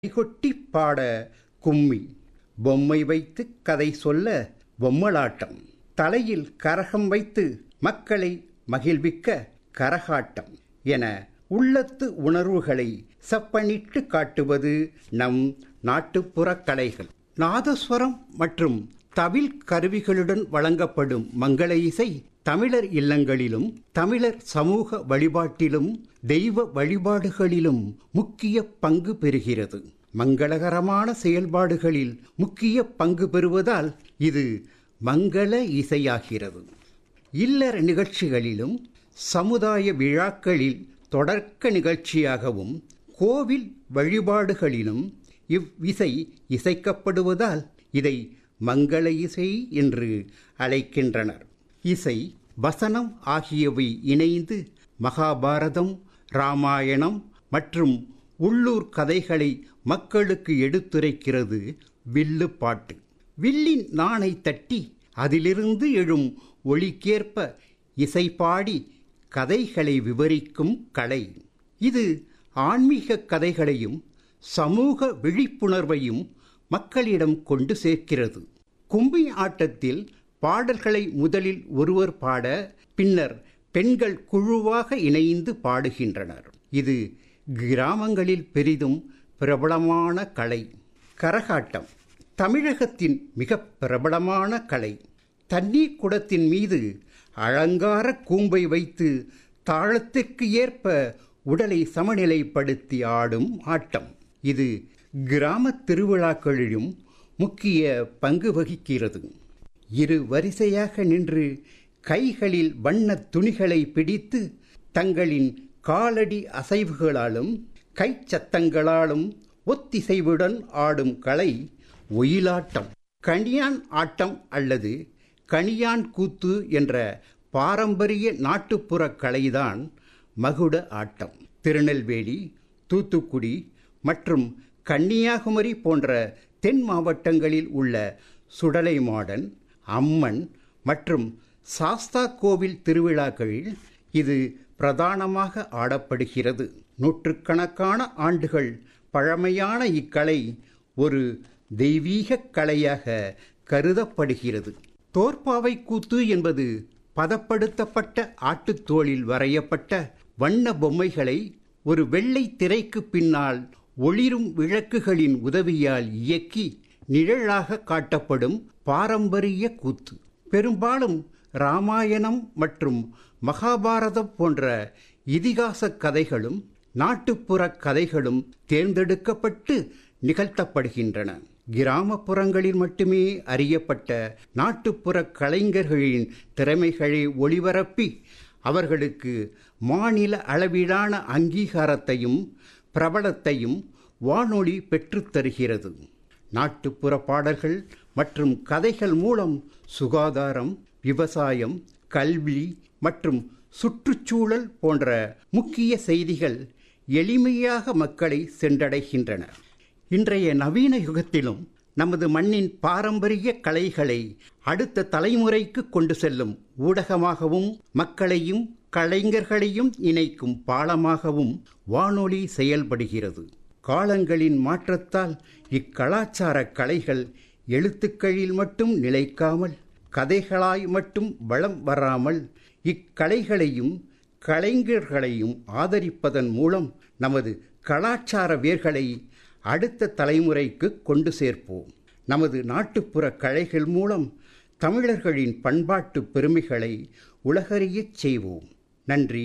கைகொட்டி பாட கும்மி பொம்மை வைத்து கதை சொல்ல பொம்மலாட்டம் தலையில் கரகம் வைத்து மக்களை மகிழ்விக்க கரகாட்டம் என உள்ளத்து உணர்வுகளை செப்பனிட்டு காட்டுவது நம் நாட்டுப்புறக் கலைகள் நாதஸ்வரம் மற்றும் தவில் கருவிகளுடன் வழங்கப்படும் மங்கள இசை தமிழர் இல்லங்களிலும் தமிழர் சமூக வழிபாட்டிலும் தெய்வ வழிபாடுகளிலும் முக்கிய பங்கு பெறுகிறது மங்களகரமான செயல்பாடுகளில் முக்கிய பங்கு பெறுவதால் இது மங்கள இசையாகிறது இல்லற நிகழ்ச்சிகளிலும் சமுதாய விழாக்களில் தொடர்க்க நிகழ்ச்சியாகவும் கோவில் வழிபாடுகளிலும் இவ்விசை இசைக்கப்படுவதால் இதை மங்கள இசை என்று அழைக்கின்றனர் இசை வசனம் ஆகியவை இணைந்து மகாபாரதம் ராமாயணம் மற்றும் உள்ளூர் கதைகளை மக்களுக்கு எடுத்துரைக்கிறது வில்லு பாட்டு வில்லின் நாணை தட்டி அதிலிருந்து எழும் ஒளிக்கேற்ப இசை பாடி கதைகளை விவரிக்கும் கலை இது ஆன்மீக கதைகளையும் சமூக விழிப்புணர்வையும் மக்களிடம் கொண்டு சேர்க்கிறது கும்பி ஆட்டத்தில் பாடல்களை முதலில் ஒருவர் பாட பின்னர் பெண்கள் குழுவாக இணைந்து பாடுகின்றனர் இது கிராமங்களில் பெரிதும் பிரபலமான கலை கரகாட்டம் தமிழகத்தின் மிக பிரபலமான கலை தண்ணீர் குடத்தின் மீது அலங்கார கூம்பை வைத்து தாளத்திற்கு ஏற்ப உடலை சமநிலைப்படுத்தி ஆடும் ஆட்டம் இது கிராம திருவிழாக்களிலும் முக்கிய பங்கு வகிக்கிறது இரு வரிசையாக நின்று கைகளில் வண்ணத் துணிகளை பிடித்து தங்களின் காலடி அசைவுகளாலும் கைச்சத்தங்களாலும் ஒத்திசைவுடன் ஆடும் கலை ஒயிலாட்டம் கணியான் ஆட்டம் அல்லது கணியான் கூத்து என்ற பாரம்பரிய நாட்டுப்புற கலைதான் மகுட ஆட்டம் திருநெல்வேலி தூத்துக்குடி மற்றும் கன்னியாகுமரி போன்ற தென் மாவட்டங்களில் உள்ள சுடலைமாடன் அம்மன் மற்றும் சாஸ்தா கோவில் திருவிழாக்களில் இது பிரதானமாக ஆடப்படுகிறது நூற்றுக்கணக்கான ஆண்டுகள் பழமையான இக்கலை ஒரு தெய்வீக கலையாக கருதப்படுகிறது தோற்பாவை கூத்து என்பது பதப்படுத்தப்பட்ட ஆட்டுத்தோளில் வரையப்பட்ட வண்ண பொம்மைகளை ஒரு வெள்ளை திரைக்கு பின்னால் ஒளிரும் விளக்குகளின் உதவியால் இயக்கி நிழலாக காட்டப்படும் பாரம்பரிய கூத்து பெரும்பாலும் ராமாயணம் மற்றும் மகாபாரதம் போன்ற இதிகாச கதைகளும் நாட்டுப்புற கதைகளும் தேர்ந்தெடுக்கப்பட்டு நிகழ்த்தப்படுகின்றன கிராமப்புறங்களில் மட்டுமே அறியப்பட்ட நாட்டுப்புற கலைஞர்களின் திறமைகளை ஒளிபரப்பி அவர்களுக்கு மாநில அளவிலான அங்கீகாரத்தையும் பிரபலத்தையும் வானொலி பெற்றுத்தருகிறது நாட்டுப்புற பாடல்கள் மற்றும் கதைகள் மூலம் சுகாதாரம் விவசாயம் கல்வி மற்றும் சுற்றுச்சூழல் போன்ற முக்கிய செய்திகள் எளிமையாக மக்களை சென்றடைகின்றன இன்றைய நவீன யுகத்திலும் நமது மண்ணின் பாரம்பரிய கலைகளை அடுத்த தலைமுறைக்கு கொண்டு செல்லும் ஊடகமாகவும் மக்களையும் கலைஞர்களையும் இணைக்கும் பாலமாகவும் வானொலி செயல்படுகிறது காலங்களின் மாற்றத்தால் இக்கலாச்சார கலைகள் எழுத்துக்களில் மட்டும் நிலைக்காமல் கதைகளாய் மட்டும் வளம் வராமல் இக்கலைகளையும் கலைஞர்களையும் ஆதரிப்பதன் மூலம் நமது கலாச்சார வேர்களை அடுத்த தலைமுறைக்கு கொண்டு சேர்ப்போம் நமது நாட்டுப்புற கலைகள் மூலம் தமிழர்களின் பண்பாட்டு பெருமைகளை உலகறியச் செய்வோம் நன்றி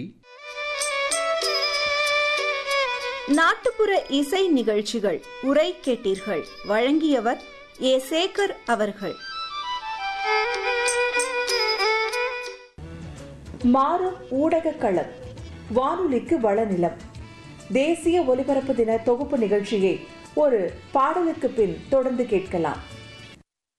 நாட்டுப்புற இசை நிகழ்ச்சிகள் உரை கேட்டீர்கள் வழங்கியவர் ஏ சேகர் அவர்கள் மாறும் ஊடக களம் வானொலிக்கு வளநிலம் தேசிய ஒலிபரப்பு தின தொகுப்பு நிகழ்ச்சியை ஒரு பாடலுக்கு பின் தொடர்ந்து கேட்கலாம்